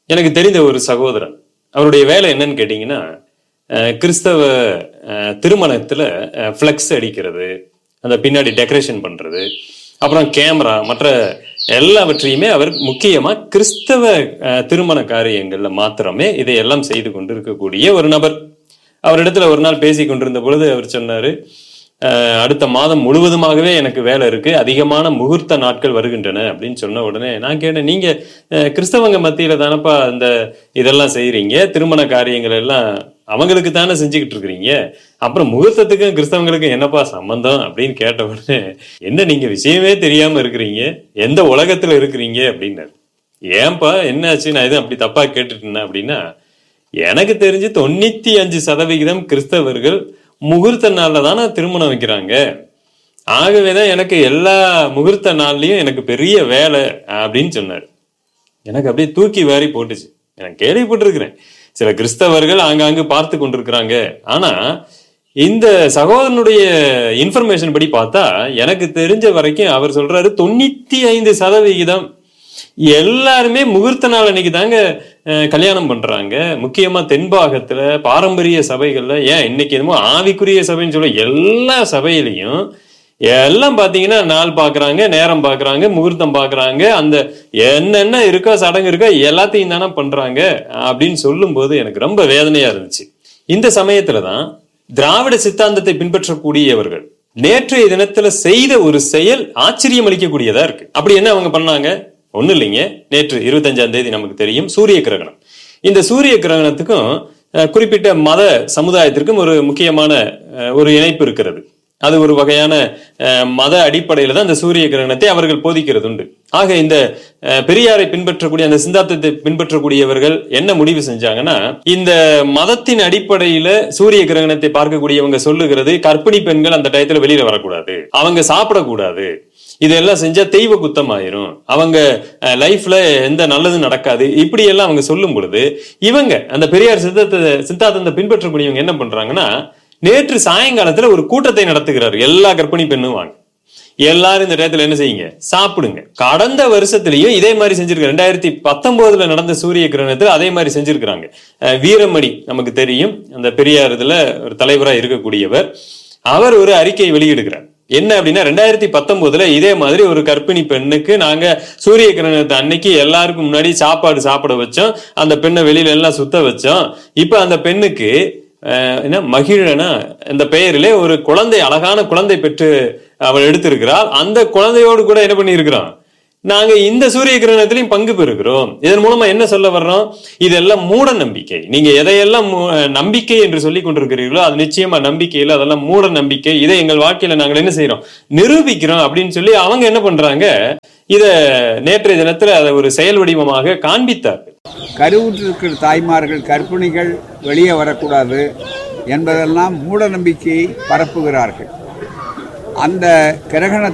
எனக்கு தெரிந்த ஒரு சகோதரன் அவருடைய வேலை என்னன்னு கேட்டிங்கன்னா அஹ், கிறிஸ்தவ அஹ், திருமணத்துல ஃப்ளெக்ஸ் அடிக்கிறது அந்த பின்னாடி டெக்கரேஷன் பண்றது அப்புறம் கேமரா மற்ற எல்லாவற்றையுமே அவர் முக்கியமா கிறிஸ்தவ அஹ், திருமண காரியங்கள்ல மாத்திரமே இதையெல்லாம் செய்து கொண்டு இருக்கக்கூடிய ஒரு நபர் அவரிடத்துல ஒரு நாள் பேசி கொண்டிருந்த பொழுது அவர் சொன்னாரு "அஹ், அடுத்த மாதம் முழுவதுமாகவே எனக்கு வேலை இருக்கு அதிகமான முகூர்த்த நாட்கள் வருகின்றன அப்படின்னு சொன்ன உடனே நான் கேட்டேன் நீங்க அஹ், கிறிஸ்தவங்க மத்தியில தானப்பா இந்த இதெல்லாம் செய்றீங்க திருமண காரியங்கள் எல்லாம் அவங்களுக்கு தானே செஞ்சுக்கிட்டு இருக்கிறீங்க அப்புறம் முகூர்த்தத்துக்கும் கிறிஸ்தவங்களுக்கும் என்னப்பா சம்பந்தம் அப்படின்னு கேட்ட உடனே என்ன நீங்க விஷயமே தெரியாம இருக்கிறீங்க எந்த உலகத்துல இருக்கிறீங்க அப்படின்னாரு ஏன்பா என்னாச்சு நான் எதுவும் அப்படி தப்பா கேட்டுட்டேன் அப்படின்னா எனக்கு தெரிஞ்சு தொண்ணூத்தி அஞ்சு சதவிகிதம் கிறிஸ்தவர்கள் முகூர்த்த நாள்ல தானே திருமணம் வைக்கிறாங்க ஆகவேதான் எனக்கு எல்லா முகூர்த்த நாள்லயும் எனக்கு பெரிய வேலை அப்படின்னு சொன்னாரு எனக்கு அப்படியே தூக்கி வாரி போட்டுச்சு நான் கேள்விப்பட்டிருக்கிறேன் சில கிறிஸ்தவர்கள் ஆங்காங்கு பார்த்து கொண்டிருக்கிறாங்க ஆனா இந்த சகோதரனுடைய இன்ஃபர்மேஷன் படி பார்த்தா எனக்கு தெரிஞ்ச வரைக்கும் அவர் சொல்றாரு தொண்ணூத்தி ஐந்து சதவிகிதம் எல்லாருமே முகூர்த்த நாள் அன்னைக்கு தாங்க அஹ், கல்யாணம் பண்றாங்க முக்கியமா தென்பாகத்துல பாரம்பரிய சபைகள்ல ஏன் இன்னைக்கு என்னமோ ஆவிக்குரிய சபைன்னு சொல்ல எல்லா சபையிலையும் எல்லாம் பாத்தீங்கன்னா நாள் பாக்குறாங்க நேரம் பாக்குறாங்க முகூர்த்தம் பாக்குறாங்க அந்த என்னென்ன இருக்கோ சடங்கு இருக்கோ எல்லாத்தையும் தானே பண்றாங்க அப்படின்னு சொல்லும்போது எனக்கு ரொம்ப வேதனையா இருந்துச்சு இந்த சமயத்துலதான் திராவிட சித்தாந்தத்தை பின்பற்றக்கூடியவர்கள் நேற்றைய தினத்துல செய்த ஒரு செயல் ஆச்சரியம் அளிக்கக்கூடியதா இருக்கு அப்படி என்ன அவங்க பண்ணாங்க ஒண்ணு இல்லைங்க நேற்று இருபத்தஞ்சாம் தேதி நமக்கு தெரியும் சூரிய கிரகணம் இந்த சூரிய கிரகணத்துக்கும் அஹ், குறிப்பிட்ட மத சமுதாயத்திற்கும் ஒரு முக்கியமான அஹ், ஒரு இணைப்பு இருக்கிறது அது ஒரு வகையான அஹ், மத அடிப்படையில தான் இந்த சூரிய கிரகணத்தை அவர்கள் போதிக்கிறது உண்டு ஆக இந்த அஹ், பெரியாரை பின்பற்றக்கூடிய அந்த சிந்தாந்தத்தை பின்பற்றக்கூடியவர்கள் என்ன முடிவு செஞ்சாங்கன்னா இந்த மதத்தின் அடிப்படையில சூரிய கிரகணத்தை பார்க்கக்கூடியவங்க சொல்லுகிறது கர்ப்பிணி பெண்கள் அந்த டயத்துல வெளியில வரக்கூடாது அவங்க சாப்பிடக்கூடாது இதெல்லாம் செஞ்சா தெய்வ குத்தம் ஆயிரும் அவங்க லைஃப்ல எந்த நல்லதும் நடக்காது இப்படி எல்லாம் அவங்க சொல்லும் பொழுது இவங்க அந்த பெரியார் சித்தத்தை சித்தாந்தத்தை பின்பற்றக்கூடியவங்க என்ன பண்றாங்கன்னா நேற்று சாயங்காலத்துல ஒரு கூட்டத்தை நடத்துகிறார் எல்லா கர்ப்பிணி பெண்ணும் வாங்க எல்லாரும் இந்த டயத்துல என்ன செய்யுங்க சாப்பிடுங்க கடந்த வருஷத்துலயும் இதே மாதிரி செஞ்சிருக்காங்க ரெண்டாயிரத்தி பத்தொன்பதுல நடந்த சூரிய கிரகணத்துல அதே மாதிரி செஞ்சிருக்கிறாங்க அஹ் வீரமணி நமக்கு தெரியும் அந்த பெரியார் இதுல ஒரு தலைவரா இருக்கக்கூடியவர் அவர் ஒரு அறிக்கை வெளியிடுகிறார் என்ன அப்படின்னா ரெண்டாயிரத்தி பத்தொன்பதுல இதே மாதிரி ஒரு கர்ப்பிணி பெண்ணுக்கு நாங்க சூரிய கிரகணத்தை அன்னைக்கு எல்லாருக்கும் முன்னாடி சாப்பாடு சாப்பிட வச்சோம் அந்த பெண்ணை வெளியில எல்லாம் சுத்த வச்சோம் இப்ப அந்த பெண்ணுக்கு அஹ், என்ன மகிழனா இந்த பெயரிலே ஒரு குழந்தை அழகான குழந்தை பெற்று அவள் எடுத்திருக்கிறாள் அந்த குழந்தையோடு கூட என்ன பண்ணியிருக்கிறோம் நாங்க இந்த சூரிய கிரகணத்திலையும் பங்கு பெறுகிறோம் இதன் மூலமா என்ன சொல்ல வர்றோம் இதெல்லாம் மூட நம்பிக்கை நீங்க எதையெல்லாம் மூ- நம்பிக்கை என்று சொல்லி கொண்டிருக்கிறீர்களோ அது நிச்சயமா நம்பிக்கை இல்லை அதெல்லாம் மூட நம்பிக்கை இதை எங்கள் வாழ்க்கையில நாங்கள் என்ன செய்யறோம் நிரூபிக்கிறோம் அப்படின்னு சொல்லி அவங்க என்ன பண்றாங்க இத நேற்றைய தினத்துல அதை ஒரு செயல் வடிவமாக காண்பித்தார்கள் கருவுற்றிருக்கிற தாய்மார்கள் கர்ப்பிணிகள் வெளியே வரக்கூடாது என்பதெல்லாம் மூட நம்பிக்கையை பரப்புகிறார்கள் அந்த கிரகண